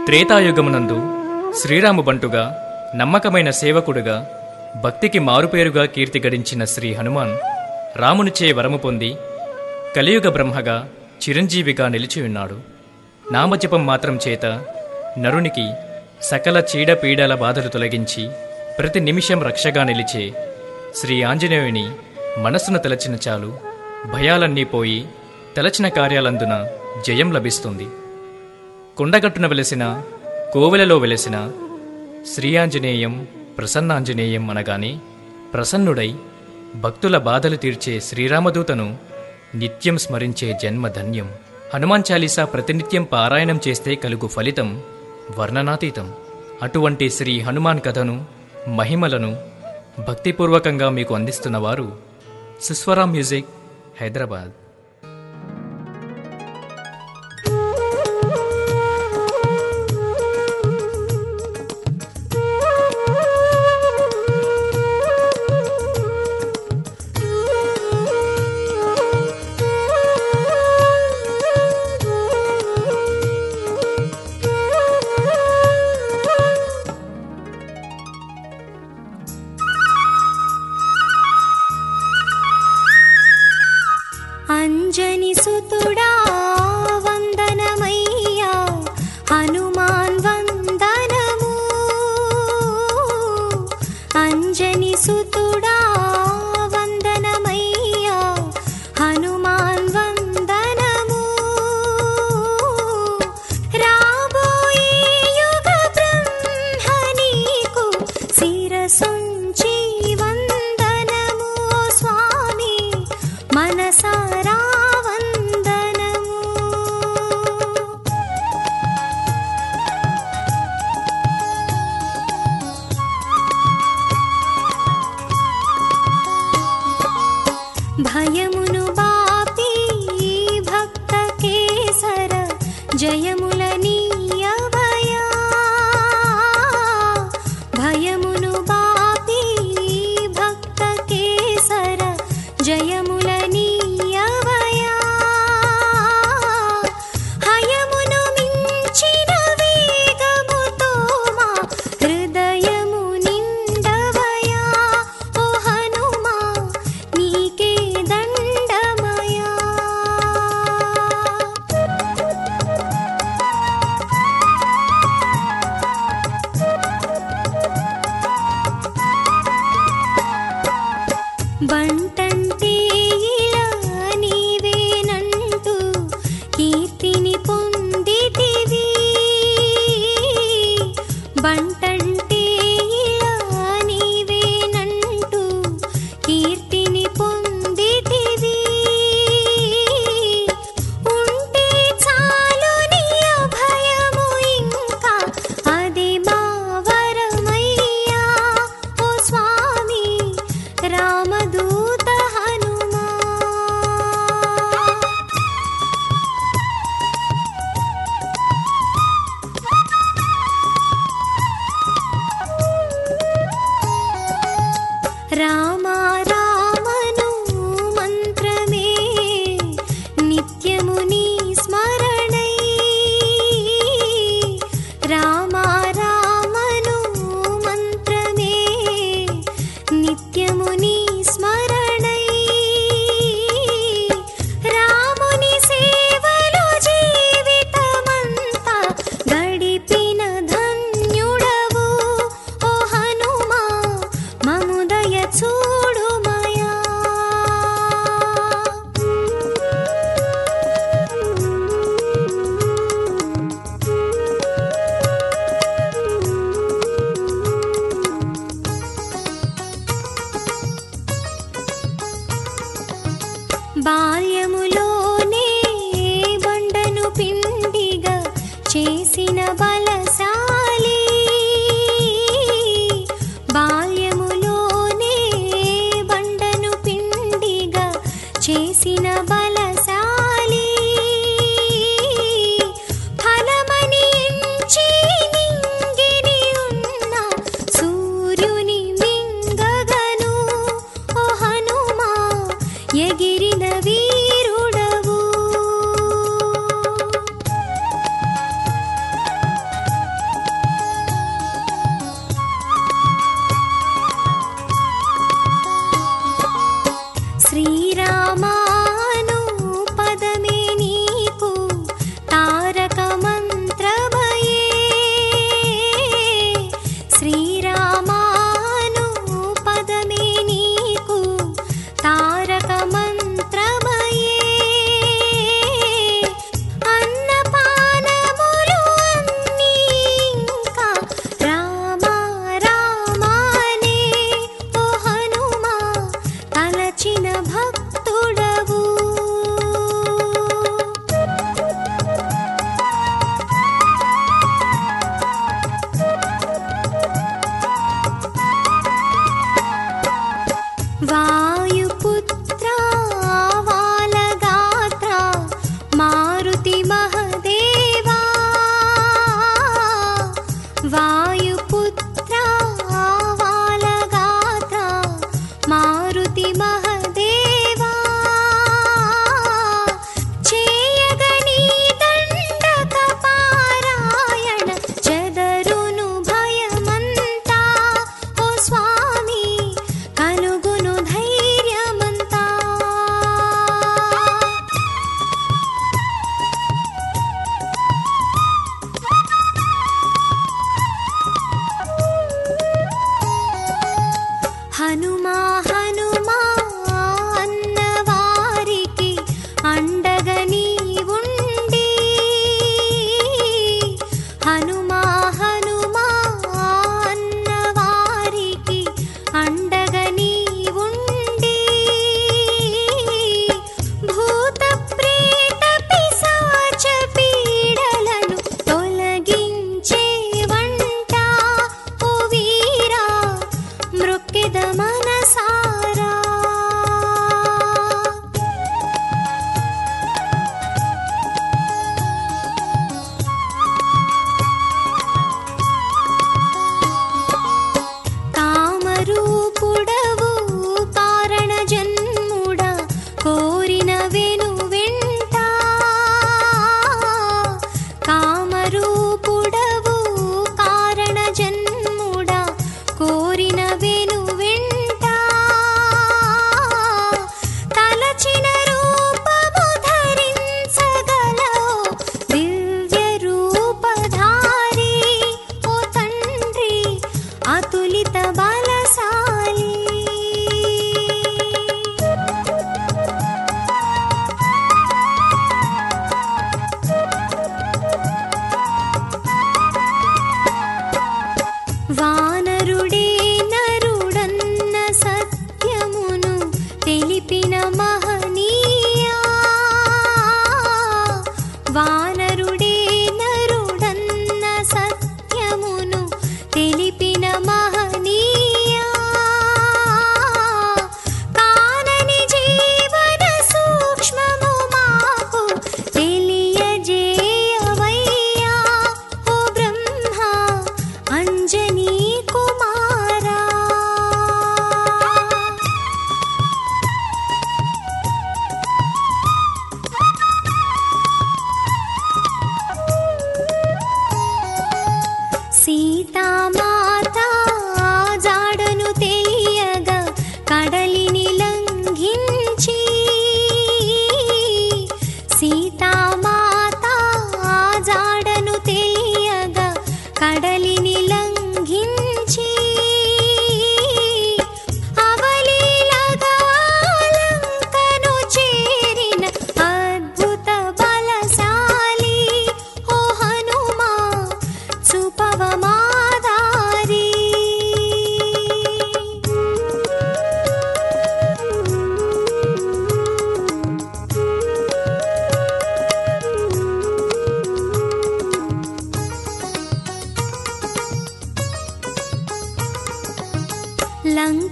త్రేతాయుగమునందు శ్రీరాము బంటుగా నమ్మకమైన సేవకుడుగా భక్తికి మారుపేరుగా కీర్తి గడించిన శ్రీ హనుమాన్ రామునిచే వరము పొంది కలియుగ బ్రహ్మగా చిరంజీవిగా నిలిచియున్నాడు నామజపం మాత్రం చేత నరునికి సకల చీడపీడల బాధలు తొలగించి ప్రతి నిమిషం రక్షగా నిలిచే శ్రీ ఆంజనేయుని మనస్సును తలచిన చాలు భయాలన్నీ పోయి తలచిన కార్యాలందున జయం లభిస్తుంది కొండగట్టున వెలసిన కోవెలలో వెలసిన శ్రీ ఆంజనేయం ప్రసన్నాంజనేయం అనగానే ప్రసన్నుడై భక్తుల బాధలు తీర్చే శ్రీరామదూతను నిత్యం స్మరించే జన్మ ధన్యం హనుమాన్ చాలీసా ప్రతినిత్యం పారాయణం చేస్తే కలుగు ఫలితం వర్ణనాతీతం అటువంటి శ్రీ హనుమాన్ కథను మహిమలను భక్తిపూర్వకంగా మీకు అందిస్తున్నవారు సుస్వరా మ్యూజిక్ హైదరాబాద్ అంజని సుతుడా వందనమయ్యా హనుమాన్ వందనము అంజని సుతుడా వందనమయ్యా హనుమాన్ వందనము రాబోయే యుగ బ్రహ్మ నీకు శిరసుంచి వందనము ఓ స్వామి మనసారా వందనము భయమును బాపి భక్త కేసర జయముల నీయవయా భయమును బాపి భక్త కేసర జయముల నీయవయా హయమును మించిన వేగముతో మా హృదయము నిండవయా ఓ హనుమా నీకే దండమయా బంటంటే ఇలా నీవేనంటూ కీర్తిని పొందితివి బంటంటే ఇలా నీవేనంటూ కీర్తిని పొందితివి ఉంటే చాలు నీ అభయము ఇంకా అది మా వరమయ్యా ఓ స్వామి రామదూత హనుమా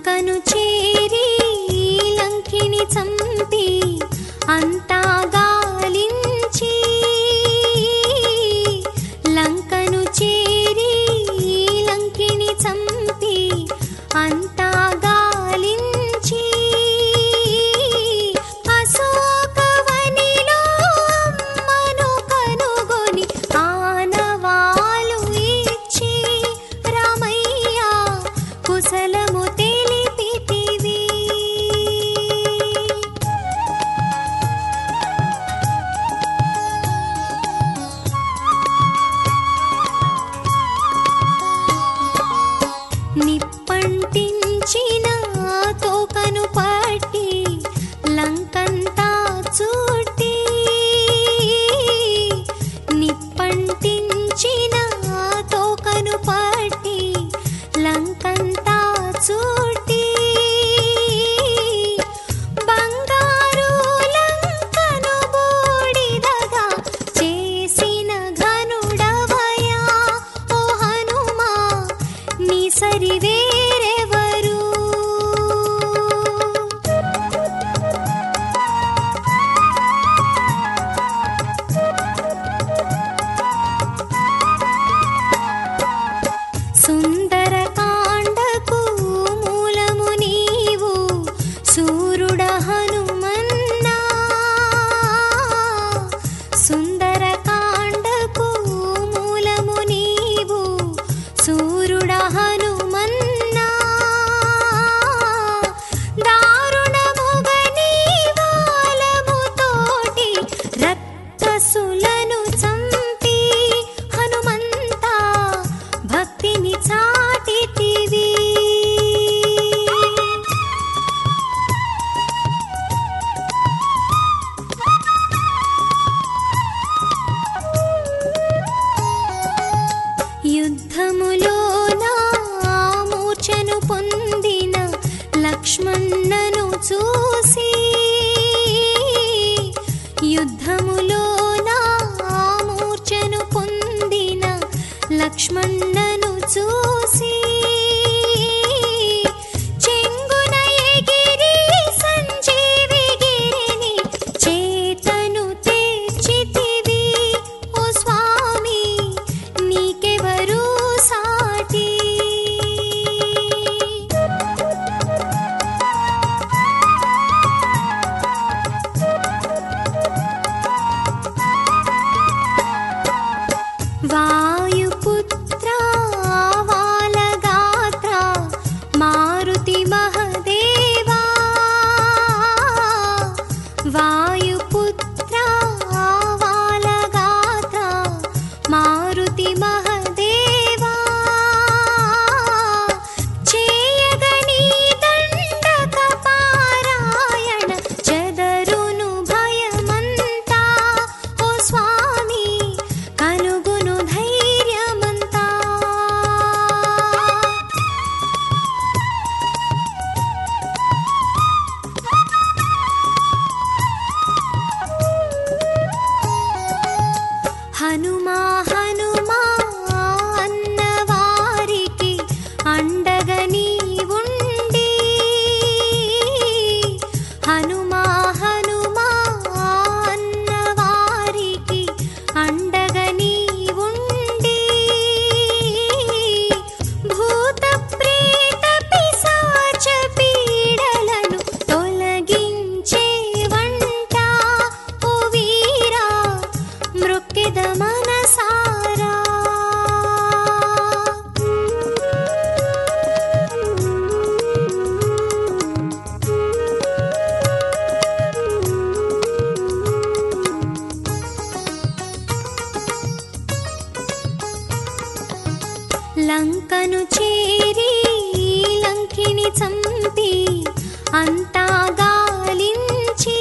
లంకను చేరి లంకిని చంపి అంతా గాలించి లంకను చేరి లంకిని చంపి అంతా గాలించి అశోకవనిలో అమ్మను కనుగొని ఆనవాలు ఇచ్చి రామయ్య కుశలము తెలిపితివి నిప్పంటించిన తోకను పట్టి లంకంతా చుట్టి నిప్పంటించిన తోకను పట్టి లంకంతా చుట్టి బంగారు లంకను బూడిదగా చేసిన ఘనుడవయా ఓ హనుమా నీ సరి వేరెవరు సుందరకాండకు మూలము నీవు సూర్యుడ హనుమన్నా సుందరకాండకు మూలము నీవు సూర్యుడ హనుమన్నా దారుణముగ నీ వాలముతోటి రక్కసులను చంపి హనుమంతా భక్తిని చాటితివి యుద్ధములో నా మూర్ఛను పొందిన లక్ష్మణను చూసి యుద్ధములో నా మూర్ఛను పొందిన లక్ష్మణను చూసి చెంగున ఎగిరి సంజీవి గిరిని చేతను తెచ్చితివి ఓ స్వామి నీకెవరు సాటి వాయుపుత్ర వాలగాత్ర మారుతి మహదేవా వాయుపుత్ర వాలగాత్ర మారుతి మహదేవా చేయగని దండక పారాయణ చెదరును భయమంతా ఓ స్వామి కలుగును ధైర్యమంతా హనుమా హనుమా అన్నవారికి అండగా నీవుండి హనుమా హనుమా అన్నవారికి అండగా నీవుండి భూత ప్రేత పిశాచ పీడలను తొలగించే వంట ఓ వీరా మృక్కిద మనసారా లంకను చేరి లంకిని చంపి అంతా గాలించి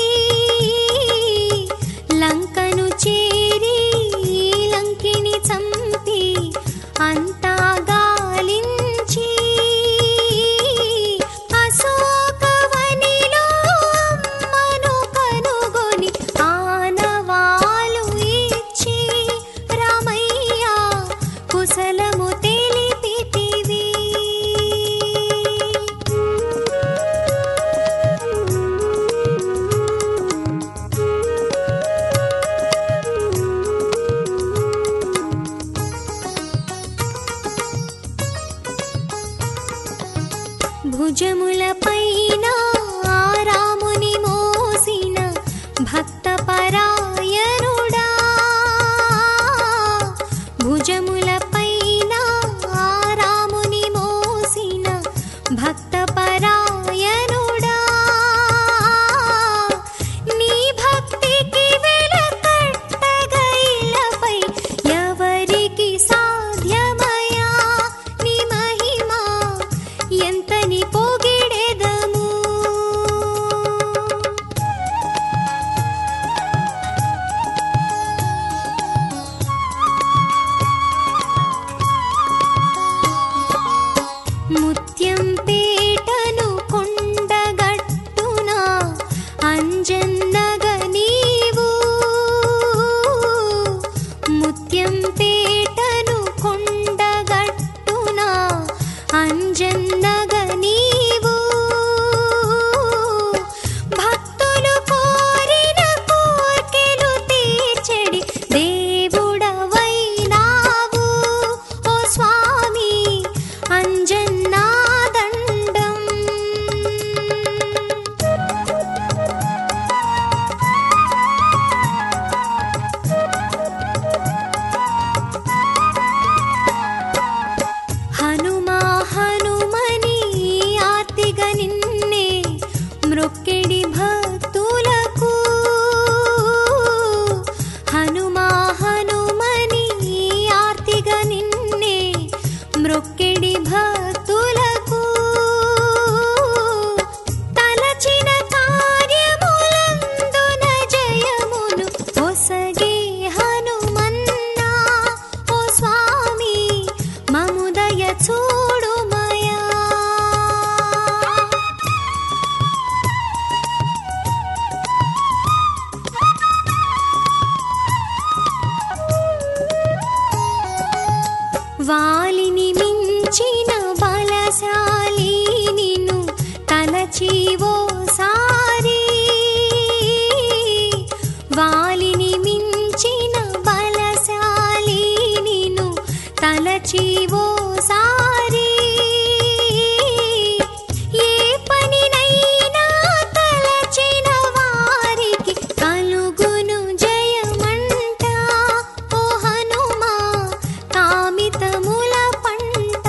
లంకను చేరి లంకిని చంపి అంతా గాలించి అశోకవనిలో అమ్మను కనుగొని ఆనవాలు ఇచ్చి రామయ్య కుశలము తెలిపితివి భుజములపైన రాముని మోసిన భక్త పరాయణుడా భుజములపైన రాముని మోసిన భక్త పరాయణుడా నీ భక్తికి వెలకట్టగైలపై ఎవరికి సాధ్యమయా నీ మహిమ ఎంతని పొగిడెదము ముత్యం పేటను కొండగట్టున అంజన్నగ నీవు ముత్యం పేటను కొండగట్టున అంజన్నగ నీవు భక్తులు కోరిన కోర్కెలు తీర్చెడి దేవుడవైనావు ఓ స్వామి అంజన్నా దండం హనుమా హనుమని ఆర్తిగ నిన్నే మృక్కిడి భక్తులకు హనుమా హనుమని ఆర్తిగ నిన్నే మృక్కిడి భక్తులకు తలచిన కార్యములందున జయమును ఒసగే హనుమన్నా ఓ స్వామి మముదయ చూడుమయా వాలిని మించిన బలశాలి నిన్ను తలచివో సారి వాలిని మించిన బలశాలి నిన్ను తలచివో సారి ఏ పనినైనా తలచిన వారికి కలుగును జయమంట ఓ హనుమా కామితముల పంట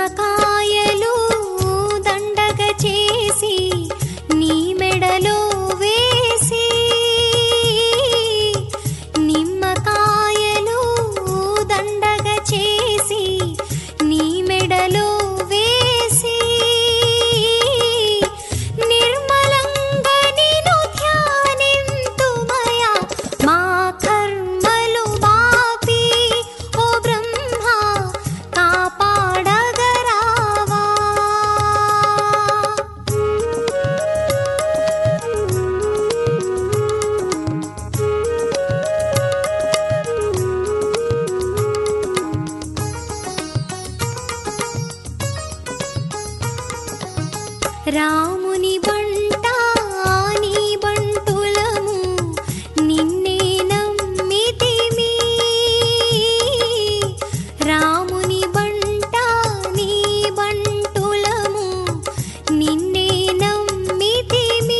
నిమ్మకాయలు దండగ చేసి నీ మెడలో వేసి నిమ్మకాయలు దండగ చేసి నీ మెడలో వేసి నిర్మలంగా నిను ధ్యానింతుమయా మా కర్మలు బాపి ఓ బ్రహ్మ కాపాడగరావా రాముని బంట నీ బంటులము నిన్నే నమ్మితిమి రాముని బంట నీ బంటులము నిన్నే నమ్మితిమి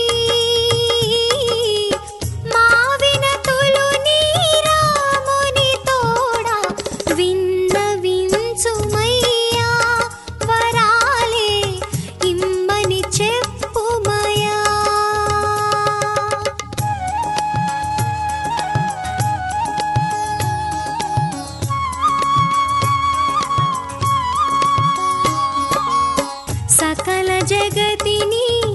మా వినతులు నీ రాముని తోడా విన్నవించుమయ్యా వరాలే ఇమ్మని చెప్పుమయా సకల జగతిని